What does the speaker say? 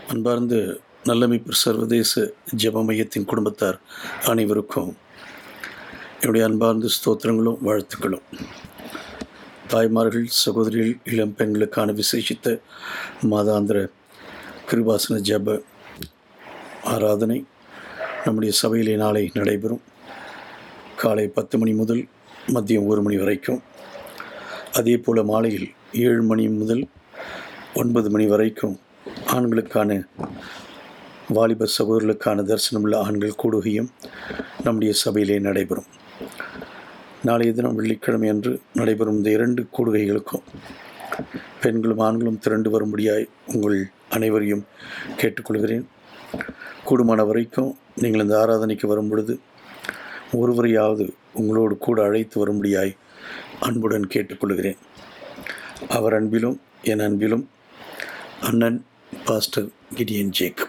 அன்பார்ந்த நல்லமைப்பு சர்வதேச ஜெப மையத்தின் குடும்பத்தார் அனைவருக்கும் என்னுடைய அன்பார்ந்த ஸ்தோத்திரங்களும் வாழ்த்துக்களும் தாய்மார்கள் சகோதரிகள் இளம் பெண்களுக்கான விசேஷித்த மாதாந்திர கிருபாசன ஜெப ஆராதனை நம்முடைய சபையிலே நாளை நடைபெறும் காலை பத்து மணி முதல் மதியம் ஒரு மணி வரைக்கும் அதே போல் மாலையில் ஏழு மணி முதல் ஒன்பது மணி வரைக்கும் ஆண்களுக்கான வாலிப சகோதரர்களுக்கான தரிசனமுள்ள ஆண்கள் கூடுகையும் நம்முடைய சபையிலே நடைபெறும் நாளைய தினம் வெள்ளிக்கிழமை அன்று நடைபெறும் இந்த இரண்டு கூடுகைகளுக்கும் பெண்களும் ஆண்களும் திரண்டு வரும்படியாய் உங்கள் அனைவரையும் கேட்டுக்கொள்கிறேன் கூடுமான வரைக்கும் நீங்கள் இந்த ஆராதனைக்கு வரும் பொழுது ஒருவரையாவது உங்களோடு கூட அழைத்து வரும்படியாய் அன்புடன் கேட்டுக்கொள்கிறேன் அவர் அன்பிலும் என் அன்பிலும் அண்ணன் பாஸ்டர் கிடியன் ஜேக்கப்